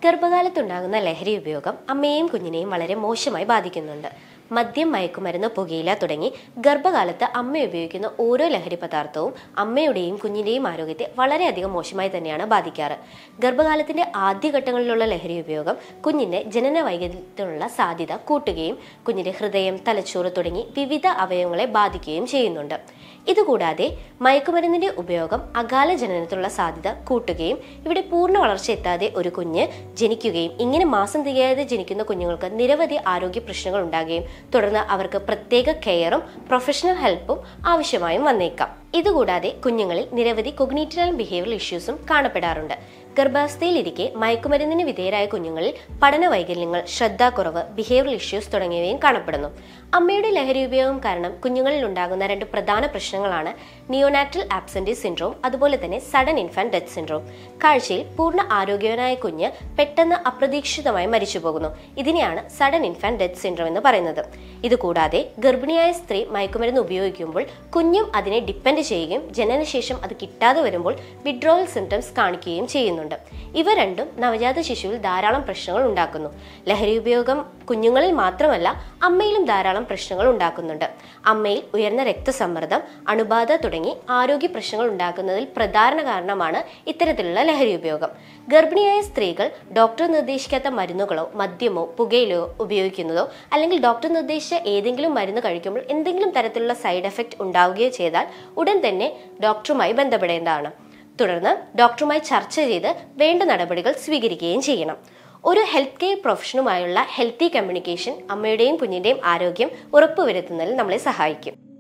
ഗർഭകാലത്തുണ്ടാകുന്ന ലഹരി ഉപയോഗം അമ്മയെയും കുഞ്ഞിനെയും വളരെ മോശമായി ബാധിക്കുന്നുണ്ട് മദ്യം മയക്കുമരുന്ന് പുകയില തുടങ്ങി ഗർഭകാലത്ത് അമ്മ ഉപയോഗിക്കുന്ന ഓരോ ലഹരി പദാർത്ഥവും അമ്മയുടെയും കുഞ്ഞിന്റെയും ആരോഗ്യത്തെ വളരെയധികം മോശമായി തന്നെയാണ് ബാധിക്കാറ് ഗർഭകാലത്തിന്റെ ആദ്യഘട്ടങ്ങളിലുള്ള ലഹരി ഉപയോഗം കുഞ്ഞിന്റെ ജനന വൈകല്യത്തിനുള്ള സാധ്യത കൂട്ടുകയും കുഞ്ഞിന്റെ ഹൃദയം തലച്ചോറ് തുടങ്ങി വിവിധ അവയവങ്ങളെ ബാധിക്കുകയും ചെയ്യുന്നുണ്ട് ഇതുകൂടാതെ മയക്കുമരുന്നിന്റെ ഉപയോഗം അകാല ജനനത്തിനുള്ള സാധ്യത കൂട്ടുകയും ഇവിടെ പൂർണ്ണ വളർച്ച എത്താതെ ഒരു കുഞ്ഞ് ജനിക്കുകയും ഇങ്ങനെ മാസം തികയാതെ ജനിക്കുന്ന കുഞ്ഞുങ്ങൾക്ക് നിരവധി ആരോഗ്യ പ്രശ്നങ്ങൾ ഉണ്ടാകുകയും തുടർന്ന് അവർക്ക് പ്രത്യേക കെയറും പ്രൊഫഷണൽ ഹെൽപ്പും ആവശ്യമായും വന്നേക്കാം ഇതുകൂടാതെ കുഞ്ഞുങ്ങളിൽ നിരവധി കൊഗ്നീറ്റീവ് ബിഹേവിയറൽ ഇഷ്യൂസും കാണപ്പെടാറുണ്ട് ഗർഭാവസ്ഥയിലിരിക്കെ മയക്കുമരുന്നിന് വിധേയരായ കുഞ്ഞുങ്ങളിൽ പഠന വൈകല്യങ്ങൾ ശ്രദ്ധാക്കുറവ് ബിഹേവിയറൽ ഇഷ്യൂസ് തുടങ്ങിയവയും കാണപ്പെടുന്നു അമ്മയുടെ ലഹരി ഉപയോഗം കാരണം കുഞ്ഞുങ്ങളിൽ ഉണ്ടാകുന്ന രണ്ട് പ്രധാന പ്രശ്നങ്ങളാണ് നിയോനാറ്റൽ ആബ്സെന്റി സിൻഡ്രോം അതുപോലെ തന്നെ സഡൻ ഇൻഫാന്റ് ഡെത്ത് സിൻഡ്രോം കാഴ്ചയിൽ പൂർണ്ണ ആരോഗ്യവനായ കുഞ്ഞ് പെട്ടെന്ന് അപ്രതീക്ഷിതമായി മരിച്ചു പോകുന്നു ഇതിനെയാണ് സഡൻ ഇൻഫാന്റ് ഡെത്ത് സിൻഡ്രോം എന്ന് പറയുന്നത് ഇതുകൂടാതെ ഗർഭിണിയായ സ്ത്രീ മയക്കുമരുന്ന് ഉപയോഗിക്കുമ്പോൾ കുഞ്ഞും അതിനെ ഡിപ്പെൻഡ് ചെയ്യുകയും ജനനശേഷം അത് കിട്ടാതെ വരുമ്പോൾ വിഡ്രോവൽ സിംറ്റംസ് കാണിക്കുകയും ചെയ്യുന്നുണ്ട് ഇവ രണ്ടും നവജാത ശിശുവിൽ ധാരാളം പ്രശ്നങ്ങൾ ഉണ്ടാക്കുന്നു ലഹരി ഉപയോഗം കുഞ്ഞുങ്ങളിൽ മാത്രമല്ല അമ്മയിലും ധാരാളം പ്രശ്നങ്ങൾ ഉണ്ടാക്കുന്നുണ്ട് അമ്മയിൽ ഉയർന്ന രക്തസമ്മർദ്ദം അണുബാധ തുടങ്ങി ആരോഗ്യ പ്രശ്നങ്ങൾ ഉണ്ടാക്കുന്നതിൽ പ്രധാന കാരണമാണ് ഇത്തരത്തിലുള്ള ലഹരി ഉപയോഗം ഗർഭിണിയായ സ്ത്രീകൾ ഡോക്ടർ നിർദ്ദേശിക്കാത്ത മരുന്നുകളോ മദ്യമോ പുകയിലോ ഉപയോഗിക്കുന്നതോ അല്ലെങ്കിൽ ഡോക്ടർ നിർദ്ദേശിച്ച ഏതെങ്കിലും മരുന്ന് കഴിക്കുമ്പോൾ എന്തെങ്കിലും തരത്തിലുള്ള സൈഡ് എഫക്റ്റ് ഉണ്ടാവുകയോ ചെയ്താൽ ഉടൻ തന്നെ ഡോക്ടറുമായി ബന്ധപ്പെടേണ്ടതാണ് തുടർന്ന് ഡോക്ടറുമായി ചർച്ച ചെയ്ത് വേണ്ട നടപടികൾ സ്വീകരിക്കുകയും ചെയ്യണം ഒരു ഹെൽത്ത് കെയർ പ്രൊഫഷനുമായുള്ള ഹെൽത്തി കമ്മ്യൂണിക്കേഷൻ അമ്മയുടെയും കുഞ്ഞിന്റെയും ആരോഗ്യം ഉറപ്പുവരുത്തുന്നതിൽ നമ്മളെ സഹായിക്കും